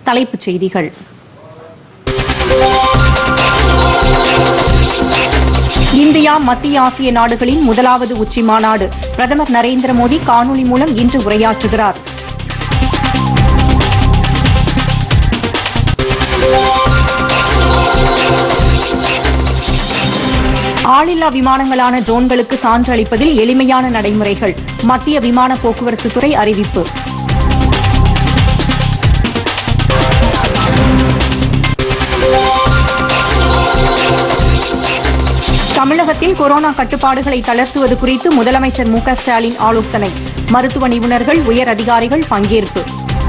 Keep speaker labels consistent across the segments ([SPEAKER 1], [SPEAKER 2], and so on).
[SPEAKER 1] தலைப்புச் செய்திகள் இந்தியா மத்திய ஆசிய நாடுகளின் முதலாவது உச்சி மாநாடு பிரதமர் நரேந்திர மோடி காணொலி மூலம் இன்று உரையாற்றுகிறார் ஆளில்லா விமானங்களான ட்ரோன்களுக்கு சான்று அளிப்பதில் எளிமையான நடைமுறைகள் மத்திய விமான போக்குவரத்து துறை அறிவிப்பு தமிழகத்தில் கொரோனா கட்டுப்பாடுகளை தளர்த்துவது குறித்து முதலமைச்சர் மு க ஸ்டாலின் ஆலோசனை மருத்துவ நிபுணர்கள் உயர் அதிகாரிகள் பங்கேற்பு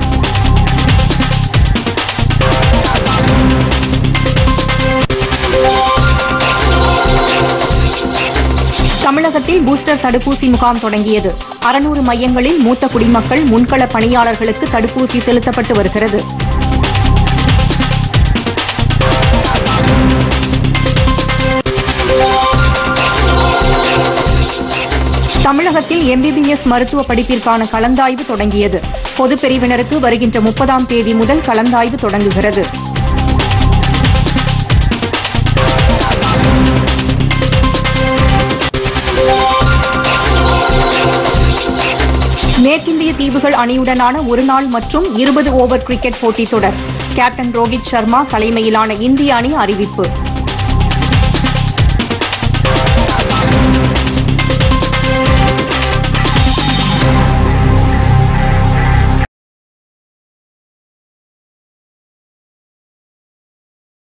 [SPEAKER 1] தமிழகத்தில் பூஸ்டர் தடுப்பூசி முகாம் தொடங்கியது அறுநூறு மையங்களில் மூத்த குடிமக்கள் முன்கள பணியாளர்களுக்கு தடுப்பூசி செலுத்தப்பட்டு வருகிறது தமிழகத்தில் எம்பிபிஎஸ் மருத்துவ படிப்பிற்கான கலந்தாய்வு தொடங்கியது பொதுப் பிரிவினருக்கு வருகின்ற முப்பதாம் தேதி முதல் கலந்தாய்வு தொடங்குகிறது மேற்கிந்திய தீவுகள் அணியுடனான ஒருநாள் மற்றும் இருபது ஓவர் கிரிக்கெட் போட்டித் தொடர் கேப்டன் ரோஹித் சர்மா தலைமையிலான இந்திய அணி அறிவிப்பு